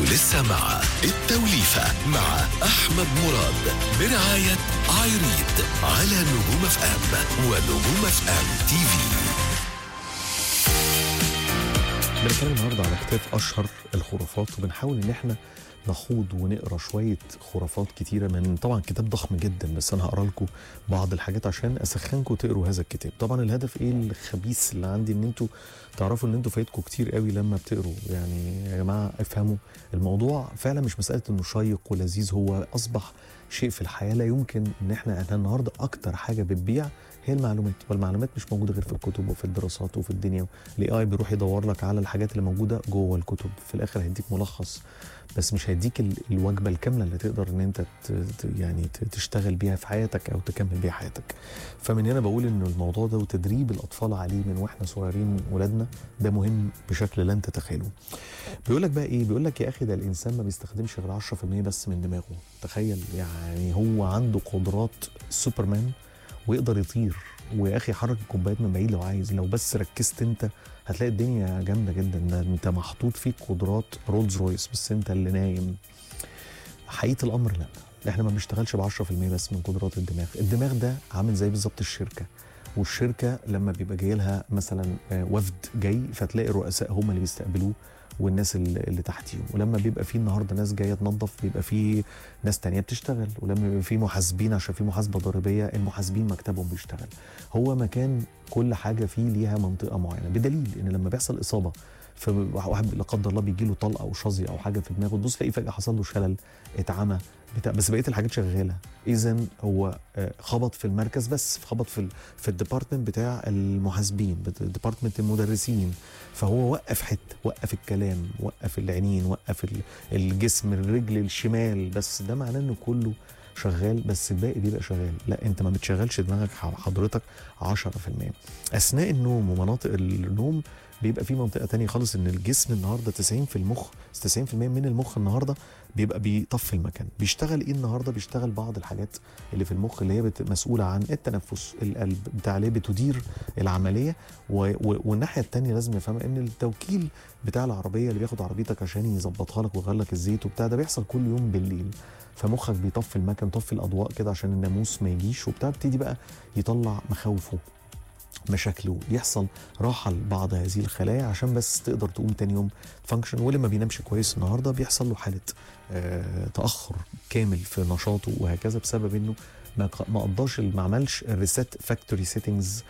انتوا لسه مع التوليفة مع أحمد مراد برعاية عايريد على نجوم اف ام ونجوم اف ام تي في بنتكلم النهارده على كتاب اشهر الخرافات وبنحاول ان احنا نخوض ونقرا شويه خرافات كتيره من طبعا كتاب ضخم جدا بس انا هقرا لكم بعض الحاجات عشان اسخنكم تقروا هذا الكتاب طبعا الهدف ايه الخبيث اللي عندي ان انتوا تعرفوا ان انتوا فايتكم كتير قوي لما بتقروا يعني يا جماعه افهموا الموضوع فعلا مش مساله انه شيق ولذيذ هو اصبح شيء في الحياه لا يمكن ان احنا احنا النهارده اكتر حاجه بتبيع هي المعلومات والمعلومات مش موجوده غير في الكتب وفي الدراسات وفي الدنيا الاي اي بيروح يدور لك على الحاجات اللي موجوده جوه الكتب في الاخر هيديك ملخص بس مش هيديك ال- الوجبه الكامله اللي تقدر ان انت ت- ت- يعني ت- تشتغل بيها في حياتك او تكمل بيها حياتك فمن هنا بقول ان الموضوع ده وتدريب الاطفال عليه من واحنا صغيرين ولادنا ده مهم بشكل لن تتخيلوه بيقول لك بقى ايه بيقول لك يا اخي ده الانسان ما بيستخدمش غير 10% بس من دماغه تخيل يعني هو عنده قدرات سوبرمان ويقدر يطير ويا اخي يحرك الكوبايات من بعيد لو عايز لو بس ركزت انت هتلاقي الدنيا جامده جدا ده انت محطوط فيك قدرات رولز رويس بس انت اللي نايم حقيقه الامر لا احنا ما بنشتغلش ب 10% بس من قدرات الدماغ الدماغ ده عامل زي بالظبط الشركه والشركه لما بيبقى جاي لها مثلا آه، وفد جاي فتلاقي الرؤساء هم اللي بيستقبلوه والناس اللي اللي تحتيهم ولما بيبقى في النهارده ناس جايه تنظف بيبقى في ناس تانية بتشتغل ولما بيبقى في محاسبين عشان في محاسبه ضريبيه المحاسبين مكتبهم بيشتغل هو مكان كل حاجه فيه ليها منطقه معينه بدليل ان لما بيحصل اصابه فواحد لا قدر الله بيجي له طلقه او شظيه او حاجه في دماغه تبص تلاقيه فجاه حصل له شلل اتعمى بتاع بس بقيه الحاجات شغاله اذا هو آه، خبط في المركز بس خبط في ال في الديبارتمنت بتاع المحاسبين ديبارتمنت المدرسين فهو وقف حته وقف الكلام وقف العينين وقف ال- الجسم الرجل الشمال بس ده معناه انه كله شغال بس الباقي بيبقى شغال لا انت ما بتشغلش دماغك ح- حضرتك 10% اثناء النوم ومناطق النوم بيبقى في منطقه تانية خالص ان الجسم النهارده 90 في المخ 90% من المخ النهارده بيبقى بيطفي المكان بيشتغل ايه النهارده بيشتغل بعض الحاجات اللي في المخ اللي هي بت- مسؤوله عن التنفس القلب بتاع اللي هي بتدير العمليه و... و... والناحيه التانية لازم نفهم ان التوكيل بتاع العربيه اللي بياخد عربيتك عشان يظبطها لك ويغير لك الزيت وبتاع ده بيحصل كل يوم بالليل فمخك بيطفي المكن طفي الاضواء كده عشان الناموس ما يجيش وبتاع بيبتدي بقى يطلع مخاوفه مشاكله يحصل راحه لبعض هذه الخلايا عشان بس تقدر تقوم تاني يوم فانكشن واللي ما بينامش كويس النهارده بيحصل له حاله آه تاخر كامل في نشاطه وهكذا بسبب انه ما ق- ما قضاش ما عملش الريسيت فاكتوري سيتنجز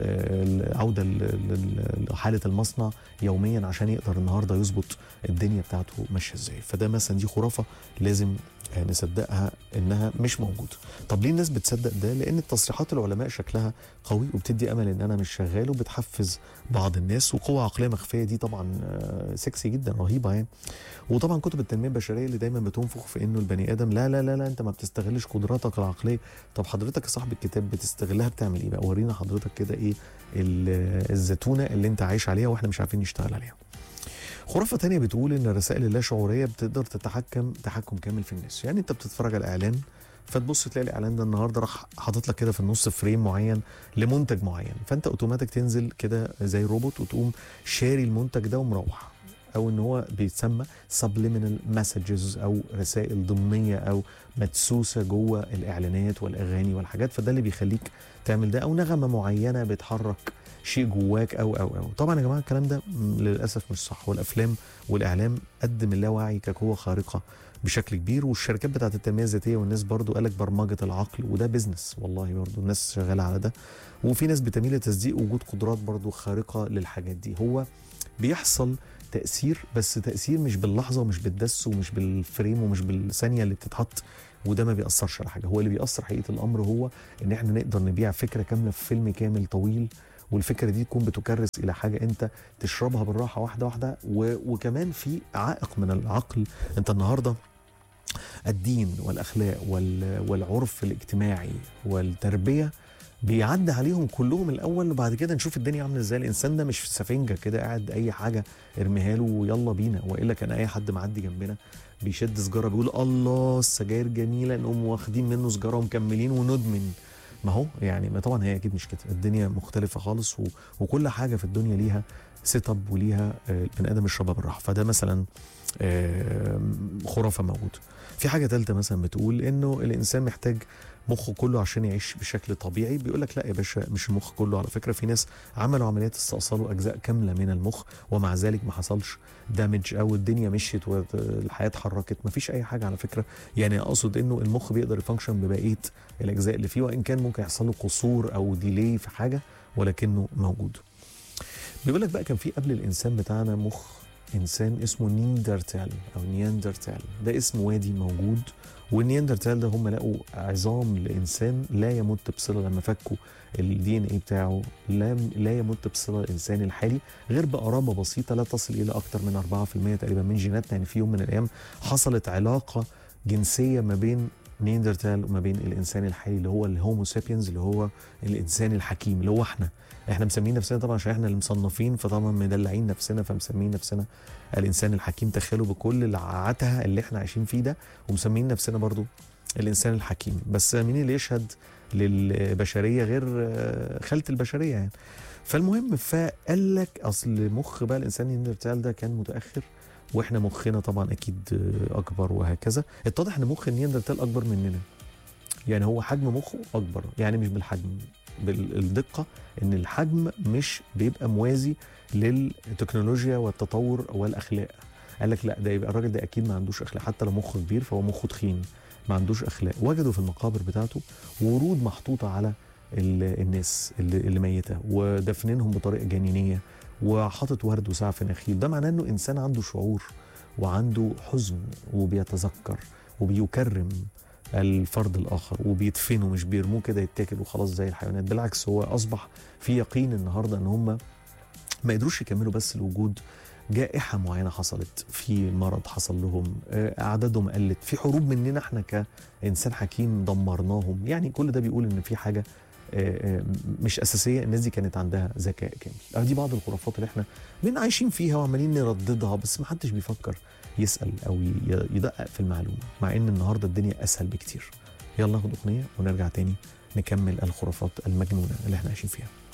العوده ل- ل- لحاله المصنع يوميا عشان يقدر النهارده يظبط الدنيا بتاعته ماشيه ازاي فده مثلا دي خرافه لازم آه، نصدقها انها مش موجوده طب ليه الناس بتصدق ده لان تصريحات العلماء شكلها قوي وبتدي امل ان انا مش شغال وبتحفز بعض الناس وقوه عقليه مخفيه دي طبعا آه، سكسي جدا رهيبه يعني وطبعا كتب التنميه البشريه اللي دايما بتنفخ في انه البني ادم لا لا لا لا انت ما بتستغلش قدراتك العقليه طب حضرتك يا صاحب الكتاب بتستغلها بتعمل ايه بقى ورينا حضرتك كده ايه ال- الزتونه اللي انت عايش عليها واحنا مش عارفين نشتغل عليها خرافة تانية بتقول إن الرسائل اللاشعورية بتقدر تتحكم تحكم كامل في الناس، يعني أنت بتتفرج على الإعلان فتبص تلاقي الإعلان ده النهارده راح حاطط لك كده في النص فريم معين لمنتج معين، فأنت أوتوماتيك تنزل كده زي روبوت وتقوم شاري المنتج ده ومروح. أو إن هو بيتسمى subliminal messages أو رسائل ضمنية أو مدسوسة جوه الإعلانات والأغاني والحاجات، فده اللي بيخليك تعمل ده أو نغمة معينة بتحرك شيء جواك او او او طبعا يا جماعه الكلام ده م- للاسف مش صح والافلام والاعلام قدم اللاوعي كقوه خارقه بشكل كبير والشركات بتاعت التنميه الذاتيه والناس برضو قالك برمجه العقل وده بيزنس والله برضو الناس شغاله على ده وفي ناس بتميل لتصديق وجود قدرات برضو خارقه للحاجات دي هو بيحصل تاثير بس تاثير مش باللحظه ومش بالدس ومش بالفريم ومش بالثانيه اللي بتتحط وده ما بيأثرش على حاجه هو اللي بيأثر حقيقه الامر هو ان احنا نقدر نبيع فكره كامله في فيلم كامل طويل والفكره دي تكون بتكرس الى حاجه انت تشربها بالراحه واحده واحده و... وكمان في عائق من العقل انت النهارده الدين والاخلاق وال... والعرف الاجتماعي والتربيه بيعدي عليهم كلهم الاول وبعد كده نشوف الدنيا عامله ازاي الانسان ده مش في سفنجه كده قاعد اي حاجه ارميها له ويلا بينا والا كان اي حد معدي جنبنا بيشد سجاره بيقول الله السجاير جميله نقوم واخدين منه سجاره ومكملين وندمن ما هو يعني ما طبعا هي اكيد مش كده الدنيا مختلفه خالص و... وكل حاجه في الدنيا ليها سيت اب وليها آه، البني ادم يشربها بالراحه فده مثلا آه، خرافه موجوده في حاجه ثالثه مثلا بتقول انه الانسان محتاج مخه كله عشان يعيش بشكل طبيعي بيقول لك لا يا باشا مش المخ كله على فكره في ناس عملوا عمليات استئصال اجزاء كامله من المخ ومع ذلك ما حصلش دامج او الدنيا مشيت والحياه اتحركت ما فيش اي حاجه على فكره يعني اقصد انه المخ بيقدر يفانكشن ببقيه الاجزاء اللي فيه وان كان ممكن يحصل له قصور او ديلي في حاجه ولكنه موجود بيقول لك بقى كان في قبل الانسان بتاعنا مخ انسان اسمه نيندرتال او نياندرتال ده اسم وادي موجود والنياندرتال ده هم لقوا عظام لانسان لا يمت بصله لما فكوا الدي ان اي بتاعه لا لا يمت بصله الانسان الحالي غير بقرابه بسيطه لا تصل الى اكثر من 4% تقريبا من جيناتنا يعني في يوم من الايام حصلت علاقه جنسيه ما بين نيندرتال وما بين الانسان الحالي اللي هو الهومو سابينز اللي هو الانسان الحكيم اللي هو احنا احنا مسمين نفسنا طبعا عشان احنا اللي مصنفين فطبعا مدلعين نفسنا فمسمين نفسنا الانسان الحكيم تخيلوا بكل العتها اللي احنا عايشين فيه ده ومسمين نفسنا برضو الانسان الحكيم بس مين اللي يشهد للبشريه غير آه، خالة البشريه يعني فالمهم فقال لك اصل مخ بقى الانسان النياندرتال ده كان متاخر واحنا مخنا طبعا اكيد آه، اكبر وهكذا اتضح ان مخ النياندرتال اكبر مننا يعني هو حجم مخه اكبر يعني مش بالحجم بالدقه ان الحجم مش بيبقى موازي للتكنولوجيا والتطور والاخلاق قال لك لا ده يبقى الراجل ده اكيد ما عندوش اخلاق حتى لو مخه كبير فهو مخه تخين ما عندوش اخلاق وجدوا في المقابر بتاعته ورود محطوطه على ال- الناس اللي, اللي ميته ودفنينهم بطريقه جنينيه وحاطط ورد وسعف نخيل ده معناه انه انسان عنده شعور وعنده حزن وبيتذكر وبيكرم الفرد الاخر وبيدفنه مش بيرموه كده يتاكل وخلاص زي الحيوانات بالعكس هو اصبح في يقين النهارده ان هم ما قدروش يكملوا بس الوجود جائحة معينة حصلت في مرض حصل لهم آه، أعدادهم قلت في حروب مننا احنا كإنسان حكيم دمرناهم يعني كل ده بيقول إن في حاجة آه، آه، مش أساسية الناس دي كانت عندها ذكاء كامل آه، دي بعض الخرافات اللي احنا من عايشين فيها وعمالين نرددها بس ما حدش بيفكر يسأل أو ي- يدقق في المعلومة مع إن النهاردة الدنيا أسهل بكتير يلا ناخد أغنية ونرجع تاني نكمل الخرافات المجنونة اللي احنا عايشين فيها